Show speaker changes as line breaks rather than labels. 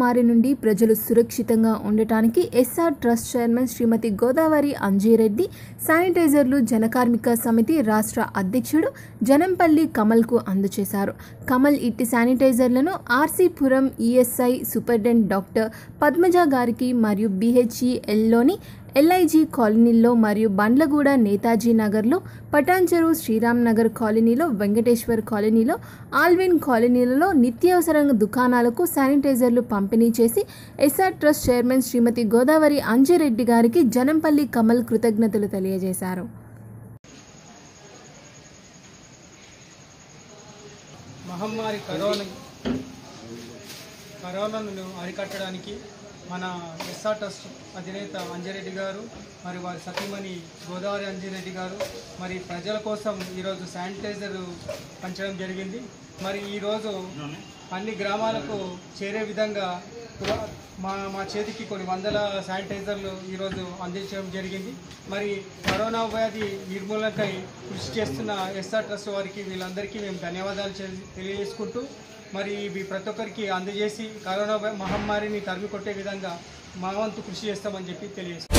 మహమ్మారి నుండి ప్రజలు సురక్షితంగా ఉండటానికి SR trust chairman Srimati Godavari Anjireddy శానిటైజర్లు జనకార్మిక సమితి రాష్ట్ర అధ్యక్షుడు జనంపల్లి కమల్కు అందజేశారు కమల్ ఇట్టి శానిటైజర్లను RC Puram ESI superintendent doctor Padmaja గారికి మరియు బీహెచ్ఈఎల్లోని ఎల్ఐజీ కాలనీలో మరియు బండ్లగూడ నేతాజీ నగర్లో పటాన్చెరు శ్రీరామ్ నగర్ కాలనీలో వెంకటేశ్వర్ కాలనీలో ఆల్విన్ కాలనీలలో నిత్యావసర దుకాణాలకు శానిటైజర్లు పంపిణీ చేసి SR trust chairman Srimati Godavari Anjireddy గారికి జనంపల్లి కమల్ కృతజ్ఞతలు తెలియజేశారు
మహమ్మారి కరోనా కరోనాను అరికట్టడానికి మన ఎస్ఆర్ ట్రస్ట్ అధినేత అంజిరెడ్డి గారు మరి వారి సతీమణి గోదావరి అంజిరెడ్డి గారు మరి ప్రజల కోసం ఈరోజు శానిటైజర్ పంచడం జరిగింది మరి ఈరోజు అన్ని గ్రామాలకు చేరే విధంగా పురా- మా మా చేతికి కొన్ని వందల శానిటైజర్లు ఈరోజు అందించడం జరిగింది మరి కరోనా వ్యాధి నిర్మూలనకై కృషి చేస్తున్న ఎస్ఆర్ ట్రస్ట్ వారికి వీళ్ళందరికీ మేము ధన్యవాదాలు చెల్లి- తెలియజేసుకుంటూ మరి ఇవి ప్రతి ఒక్కరికి అందజేసి కరోనా మహమ్మారిని తరిమి కొట్టే విధంగా మా వంతు కృషి చేస్తామని చెప్పి తెలియజేస్తాం